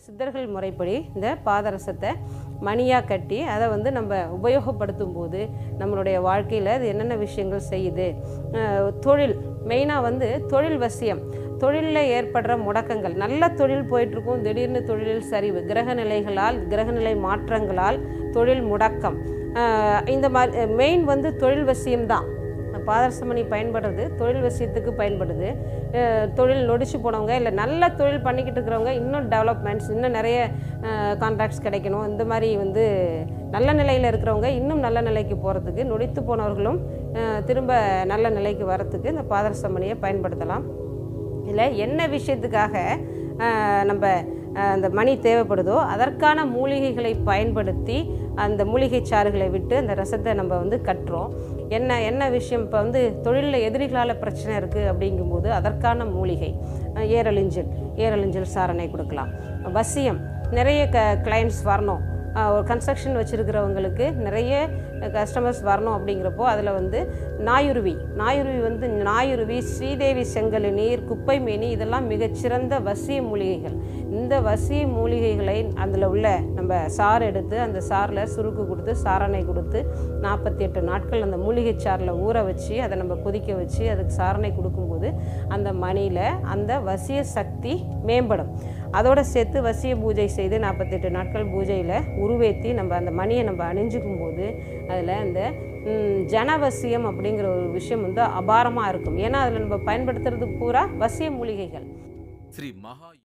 சித்தர்கள் முறைப்படி இந்த பாதரசத்தை மணியாக கட்டி அதை வந்து நம்ம உபயோகப்படுத்தும் போது நம்மளுடைய வாழ்க்கையில் அது என்னென்ன விஷயங்கள் செய்யுது அஹ் தொழில் மெயினாக வந்து தொழில் வசியம் தொழிலில் ஏற்படுற முடக்கங்கள் நல்ல தொழில் போயிட்டுருக்கும் திடீர்னு தொழிலில் சரிவு கிரக நிலைகளால் கிரகநிலை மாற்றங்களால் தொழில் முடக்கம் அஹ் இந்த மாதிரி மெயின் வந்து தொழில் வசியம்தான் பாதரசமணி பயன்படுறது தொழில் விஷயத்துக்கு பயன்படுது அஹ் தொழில் நொடிச்சு போனவங்க இல்லை நல்ல தொழில் பண்ணிக்கிட்டு இருக்கிறவங்க இன்னும் டெவலப்மெண்ட்ஸ் இன்னும் நிறைய கான்ட்ராக்ட்ஸ் கிடைக்கணும் இந்த மாதிரி வந்து நல்ல நிலையில் இருக்கிறவங்க இன்னும் நல்ல நிலைக்கு போகிறதுக்கு நொடித்து போனவர்களும் அஹ் திரும்ப நல்ல நிலைக்கு வரத்துக்கு இந்த பாதரசமணியை பயன்படுத்தலாம் இதில் என்ன விஷயத்துக்காக அஹ், நம்ம அஹ், அந்த மணி தேவைப்படுதோ அதற்கான மூலிகைகளை பயன்படுத்தி அந்த மூலிகை சாறுகளை விட்டு அந்த ரசத்தை நம்ம வந்து கட்டுறோம் என்ன என்ன விஷயம் இப்போ வந்து தொழிலில் எதிரிகளால் பிரச்சனை இருக்குது அப்படிங்கும்போது அதற்கான மூலிகை அஹ், ஏரலிஞ்சல் ஏரலிஞ்சல் சாரணை கொடுக்கலாம் வசியம் நிறைய க கிளைண்ட்ஸ் வரணும் ஆஹ் ஒரு கன்ஸ்ட்ரக்ஷன் வச்சுருக்கிறவங்களுக்கு நிறைய கஸ்டமர்ஸ் வரணும் அப்படிங்கிறப்போ அதில் வந்து நாயுருவி நாயுருவி வந்து நாயுருவி ஸ்ரீதேவி செங்கல் நீர் குப்பை மேனி இதெல்லாம் மிகச்சிறந்த வசிய மூலிகைகள் இந்த வசிய மூலிகைகளை அதில் உள்ள நம்ம சாறு எடுத்து அந்த சாறில் சுருக்கு கொடுத்து சாரணை கொடுத்து நாற்பத்தி எட்டு நாட்கள் அந்த மூலிகை சாறில் ஊற வச்சு அதை நம்ம கொதிக்க வச்சு அதுக்கு சாரணை கொடுக்கும்போது அந்த மணியில் அந்த வசிய சக்தி மேம்படும் அதோட சேர்த்து வசிய பூஜை செய்து நாற்பத்தெட்டு நாட்கள் பூஜையில் உருவேற்றி நம்ம அந்த மணியை நம்ம அணிஞ்சுக்கும் போது அதில் அந்த ம், ஜனவசியம் அப்படிங்கிற ஒரு விஷயம் வந்து அபாரமாக இருக்கும் ஏன்னா அதில் நம்ம பயன்படுத்துறது பூரா வசிய மூலிகைகள் ஸ்ரீ மகா